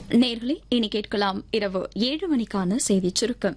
நேர்களே இனி கேட்கலாம் இரவு ஏழு மணிக்கான செய்திச் சுருக்கம்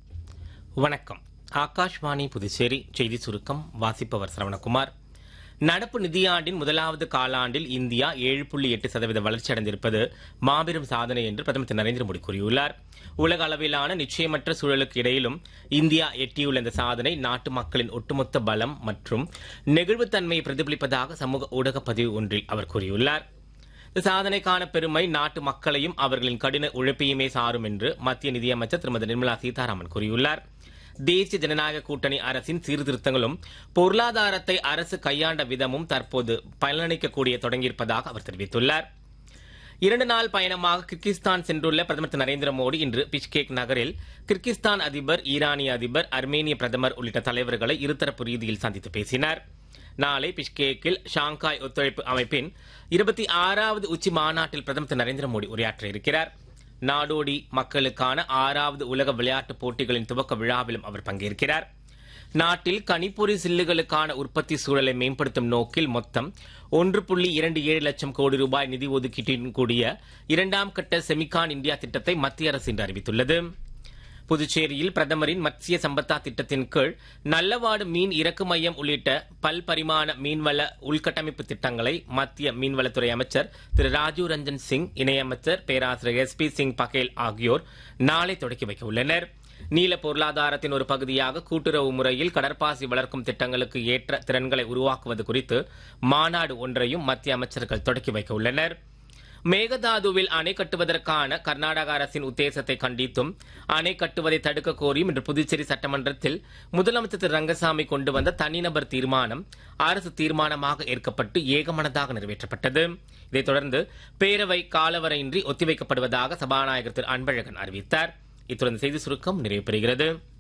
வணக்கம் ஆகாஷ்வாணி புதுச்சேரி செய்தி சுருக்கம் வாசிப்பவர் சரவணகுமார் நடப்பு நிதியாண்டின் முதலாவது காலாண்டில் இந்தியா ஏழு புள்ளி எட்டு சதவீத வளர்ச்சி அடைந்திருப்பது மாபெரும் சாதனை என்று பிரதமர் திரு நரேந்திர மோடி கூறியுள்ளார் உலக அளவிலான நிச்சயமற்ற சூழலுக்கு இடையிலும் இந்தியா எட்டியுள்ள இந்த சாதனை நாட்டு மக்களின் ஒட்டுமொத்த பலம் மற்றும் நெகிழ்வுத்தன்மையை பிரதிபலிப்பதாக சமூக ஊடக பதிவு ஒன்றில் அவர் கூறியுள்ளார் இந்த சாதனைக்கான பெருமை நாட்டு மக்களையும் அவர்களின் கடின உழைப்பையுமே சாரும் என்று மத்திய நிதியமைச்சர் திருமதி நிர்மலா சீதாராமன் கூறியுள்ளார் தேசிய ஜனநாயக கூட்டணி அரசின் சீர்திருத்தங்களும் பொருளாதாரத்தை அரசு கையாண்ட விதமும் தற்போது பலனளிக்கக்கூடிய தொடங்கியிருப்பதாக அவர் தெரிவித்துள்ளார் இரண்டு நாள் பயணமாக கிர்கிஸ்தான் சென்றுள்ள பிரதமர் திரு நரேந்திர மோடி இன்று பிஷ்கேக் நகரில் கிர்கிஸ்தான் அதிபர் ஈரானிய அதிபர் அர்மேனிய பிரதமர் உள்ளிட்ட தலைவர்களை இருதரப்பு ரீதியில் சந்தித்து பேசினார் நாளை பிஷ்கேக்கில் ஷாங்காய் ஒத்துழைப்பு அமைப்பின் இருபத்தி ஆறாவது உச்சி மாநாட்டில் பிரதமர் திரு நரேந்திர மோடி உரையாற்ற இருக்கிறார் நாடோடி மக்களுக்கான ஆறாவது உலக விளையாட்டுப் போட்டிகளின் துவக்க விழாவிலும் அவர் பங்கேற்கிறார் நாட்டில் கணிப்பொறி சில்லுகளுக்கான உற்பத்தி சூழலை மேம்படுத்தும் நோக்கில் மொத்தம் ஒன்று புள்ளி இரண்டு ஏழு லட்சம் கோடி ரூபாய் நிதி ஒதுக்கீட்டுடன் கூடிய இரண்டாம் கட்ட செமிகான் இந்தியா திட்டத்தை மத்திய அரசு இன்று அறிவித்துள்ளது புதுச்சேரியில் பிரதமரின் மத்ஸ்ய சம்பத்தா திட்டத்தின் கீழ் நல்லவாடு மீன் இறக்கு மையம் உள்ளிட்ட பல்பரிமாண மீன்வள உள்கட்டமைப்பு திட்டங்களை மத்திய மீன்வளத்துறை அமைச்சர் திரு ராஜீவ் ரஞ்சன் சிங் இணையமைச்சர் பேராசிரியர் எஸ் பி சிங் பகேல் ஆகியோர் நாளை தொடக்கி வைக்க உள்ளனர் நீல பொருளாதாரத்தின் ஒரு பகுதியாக கூட்டுறவு முறையில் கடற்பாசி வளர்க்கும் திட்டங்களுக்கு ஏற்ற திறன்களை உருவாக்குவது குறித்து மாநாடு ஒன்றையும் மத்திய அமைச்சர்கள் தொடக்கி வைக்க உள்ளனர் மேகதாதுவில் அணை கட்டுவதற்கான கர்நாடக அரசின் உத்தேசத்தை கண்டித்தும் அணை கட்டுவதை தடுக்க கோரியும் இன்று புதுச்சேரி சட்டமன்றத்தில் முதலமைச்சர் திரு ரங்கசாமி கொண்டு வந்த தனிநபர் தீர்மானம் அரசு தீர்மானமாக ஏற்கப்பட்டு ஏகமனதாக நிறைவேற்றப்பட்டது இதைத் தொடர்ந்து பேரவை காலவரையின்றி ஒத்திவைக்கப்படுவதாக சபாநாயகர் திரு அன்பழகன் அறிவித்தார் இத்துடன் செய்தி சுருக்கம் நிறைவு பெறுகிறது